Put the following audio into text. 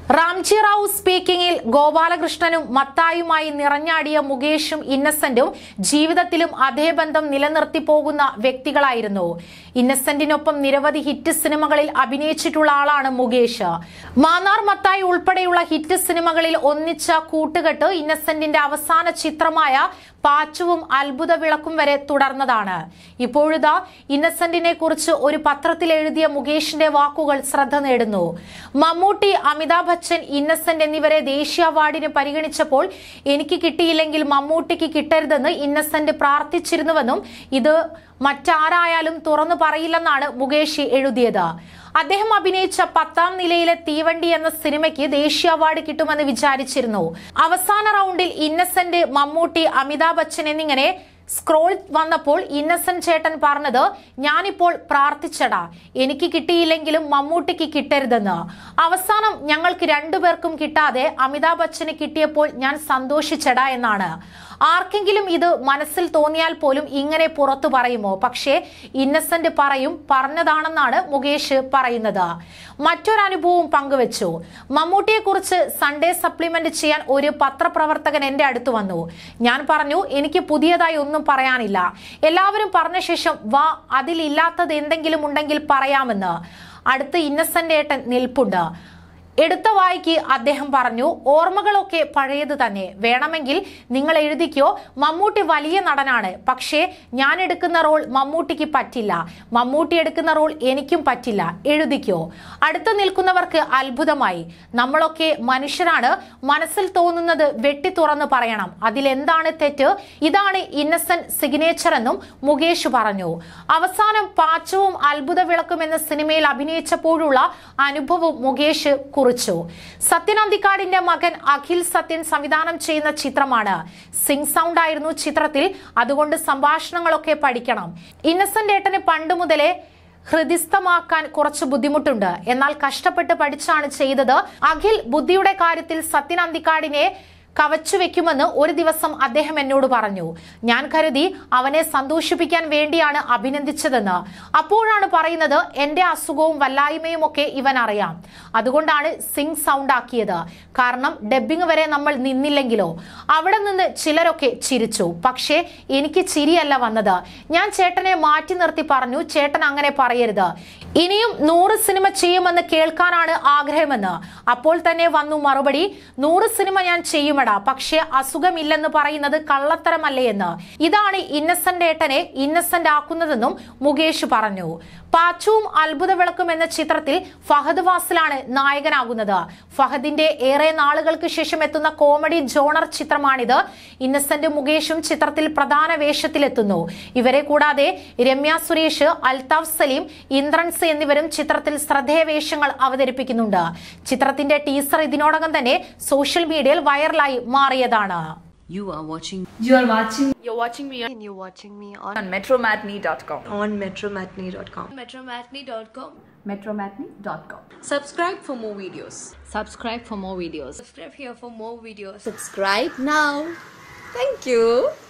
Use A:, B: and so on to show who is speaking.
A: റാംജി റാവു സ്പീക്കിംഗിൽ ഗോപാലകൃഷ്ണനും മത്തായുമായി നിറഞ്ഞാടിയ മുകേഷും ഇന്നസെന്റും ജീവിതത്തിലും അതേ ബന്ധം നിലനിർത്തി പോകുന്ന വ്യക്തികളായിരുന്നു ഇന്നസെന്റിനൊപ്പം നിരവധി ഹിറ്റ് സിനിമകളിൽ അഭിനയിച്ചിട്ടുള്ള ആളാണ് മുകേഷ് മാന്നാർ മത്തായി ഉൾപ്പെടെയുള്ള ഹിറ്റ് സിനിമകളിൽ ഒന്നിച്ച കൂട്ടുകെട്ട് ഇന്നസെന്റിന്റെ അവസാന ചിത്രമായ പാച്ചുവും അത്ഭുത വിളക്കും വരെ തുടർന്നതാണ് ഇപ്പോഴിതാ ഇന്നസെന്റിനെ കുറിച്ച് ഒരു പത്രത്തിൽ എഴുതിയ മുകേഷിന്റെ വാക്കുകൾ ശ്രദ്ധ നേടുന്നു മമ്മൂട്ടി അമിതാഭ് ബച്ചൻ ഇന്നസെന്റ് എന്നിവരെ ദേശീയ അവാർഡിന് പരിഗണിച്ചപ്പോൾ എനിക്ക് കിട്ടിയില്ലെങ്കിൽ മമ്മൂട്ടിക്ക് കിട്ടരുതെന്ന് ഇന്നസെന്റ് പ്രാർത്ഥിച്ചിരുന്നുവെന്നും ഇത് മറ്റാരായാലും തുറന്നു പറയില്ലെന്നാണ് മുകേഷ് എഴുതിയത് അദ്ദേഹം അഭിനയിച്ച പത്താം നിലയിലെ തീവണ്ടി എന്ന സിനിമയ്ക്ക് ദേശീയ അവാർഡ് കിട്ടുമെന്ന് വിചാരിച്ചിരുന്നു അവസാന റൗണ്ടിൽ ഇന്നസെന്റ് മമ്മൂട്ടി അമിതാഭ് ബച്ചൻ എന്നിങ്ങനെ സ്ക്രോൾ വന്നപ്പോൾ ഇന്നസെന്റ് ചേട്ടൻ പറഞ്ഞത് ഞാനിപ്പോൾ പ്രാർത്ഥിച്ചടാ എനിക്ക് കിട്ടിയില്ലെങ്കിലും മമ്മൂട്ടിക്ക് കിട്ടരുതെന്ന് അവസാനം ഞങ്ങൾക്ക് രണ്ടുപേർക്കും കിട്ടാതെ അമിതാഭ് ബച്ചന് കിട്ടിയപ്പോൾ ഞാൻ സന്തോഷിച്ചടാ എന്നാണ് ആർക്കെങ്കിലും ഇത് മനസ്സിൽ തോന്നിയാൽ പോലും ഇങ്ങനെ പുറത്തു പറയുമോ പക്ഷേ ഇന്നസെന്റ് പറയും പറഞ്ഞതാണെന്നാണ് മുകേഷ് പറയുന്നത് മറ്റൊരനുഭവവും പങ്കുവച്ചു മമ്മൂട്ടിയെ കുറിച്ച് സൺഡേ സപ്ലിമെന്റ് ചെയ്യാൻ ഒരു പത്രപ്രവർത്തകൻ എന്റെ അടുത്ത് വന്നു ഞാൻ പറഞ്ഞു എനിക്ക് പുതിയതായി ഒന്നും പറയാനില്ല എല്ലാവരും പറഞ്ഞ ശേഷം വാ അതിലില്ലാത്തത് എന്തെങ്കിലും ഉണ്ടെങ്കിൽ പറയാമെന്ന് അടുത്ത് ഇന്നസെന്റ് ഏട്ടൻ നിൽപ്പുണ്ട് എടുത്ത വായിക്ക് അദ്ദേഹം പറഞ്ഞു ഓർമ്മകളൊക്കെ പഴയത് തന്നെ വേണമെങ്കിൽ നിങ്ങൾ എഴുതിക്കോ മമ്മൂട്ടി വലിയ നടനാണ് പക്ഷേ ഞാൻ എടുക്കുന്ന റോൾ മമ്മൂട്ടിക്ക് പറ്റില്ല മമ്മൂട്ടി എടുക്കുന്ന റോൾ എനിക്കും പറ്റില്ല എഴുതിക്കോ അടുത്ത് നിൽക്കുന്നവർക്ക് അത്ഭുതമായി നമ്മളൊക്കെ മനുഷ്യരാണ് മനസ്സിൽ തോന്നുന്നത് വെട്ടി തുറന്ന് പറയണം അതിലെന്താണ് തെറ്റ് ഇതാണ് ഇന്നസെന്റ് സിഗ്നേച്ചർ എന്നും മുകേഷ് പറഞ്ഞു അവസാനം പാച്ചവും അത്ഭുത വിളക്കും എന്ന സിനിമയിൽ അഭിനയിച്ചപ്പോഴുള്ള അനുഭവം മുകേഷ് കുറിച്ചു സത്യൻ അന്തിക്കാടിന്റെ മകൻ അഖിൽ സത്യൻ സംവിധാനം ചെയ്യുന്ന ചിത്രമാണ് സിംഗ് സൗണ്ട് ആയിരുന്നു ചിത്രത്തിൽ അതുകൊണ്ട് സംഭാഷണങ്ങളൊക്കെ പഠിക്കണം ഇന്നസെന്റ് ഏട്ടന് പണ്ട് മുതലേ ഹൃദിസ്ഥമാക്കാൻ കുറച്ച് ബുദ്ധിമുട്ടുണ്ട് എന്നാൽ കഷ്ടപ്പെട്ട് പഠിച്ചാണ് ചെയ്തത് അഖിൽ ബുദ്ധിയുടെ കാര്യത്തിൽ സത്യൻ അന്തിക്കാടിനെ കവച്ചു വെക്കുമെന്ന് ഒരു ദിവസം അദ്ദേഹം എന്നോട് പറഞ്ഞു ഞാൻ കരുതി അവനെ സന്തോഷിപ്പിക്കാൻ വേണ്ടിയാണ് അഭിനന്ദിച്ചതെന്ന് അപ്പോഴാണ് പറയുന്നത് എന്റെ അസുഖവും വല്ലായ്മയും ഒക്കെ ഇവൻ അറിയാം അതുകൊണ്ടാണ് സിംഗ് സൗണ്ട് ആക്കിയത് കാരണം ഡബ്ബിംഗ് വരെ നമ്മൾ നിന്നില്ലെങ്കിലോ അവിടെ നിന്ന് ചിലരൊക്കെ ചിരിച്ചു പക്ഷേ എനിക്ക് ചിരിയല്ല വന്നത് ഞാൻ ചേട്ടനെ മാറ്റി നിർത്തി പറഞ്ഞു ചേട്ടൻ അങ്ങനെ പറയരുത് ഇനിയും നൂറ് സിനിമ ചെയ്യുമെന്ന് കേൾക്കാനാണ് ആഗ്രഹമെന്ന് അപ്പോൾ തന്നെ വന്നു മറുപടി നൂറ് സിനിമ ഞാൻ ചെയ്യുമെടാ പക്ഷേ അസുഖമില്ലെന്ന് പറയുന്നത് കള്ളത്തരമല്ലേ എന്ന് ഇതാണ് ഇന്നസെന്റ് ഏട്ടനെ ഇന്നസെന്റ് ആക്കുന്നതെന്നും മുകേഷ് പറഞ്ഞു പാച്ചുവും അത്ഭുത വിളക്കും എന്ന ചിത്രത്തിൽ ഫഹദ് വാസിലാണ് നായകനാകുന്നത് ഫഹദിന്റെ ഏറെ നാളുകൾക്ക് ശേഷം എത്തുന്ന കോമഡി ജോണർ ചിത്രമാണിത് ഇന്നസെന്റ് മുകേഷും ചിത്രത്തിൽ പ്രധാന വേഷത്തിലെത്തുന്നു ഇവരെ കൂടാതെ രമ്യ സുരേഷ് അൽതാഫ് സലീം ഇന്ദ്രൻസ് എന്നിവരും ചിത്രത്തിൽ ശ്രദ്ധേയ വേഷങ്ങൾ അവതരിപ്പിക്കുന്നുണ്ട് ചിത്രത്തിന്റെ ടീസർ ഇതിനോടകം തന്നെ സോഷ്യൽ മീഡിയയിൽ വൈറലായി മാറിയതാണ്
B: You are watching
C: You are watching
D: You're watching me on,
E: and you're watching me on,
D: on metromatney.com.
E: on metromatney.com.
D: Metromatney.com.
C: metromatney.com.
E: Subscribe for more videos.
B: subscribe for more videos.
D: Subscribe here for more videos.
E: Subscribe now. Thank you.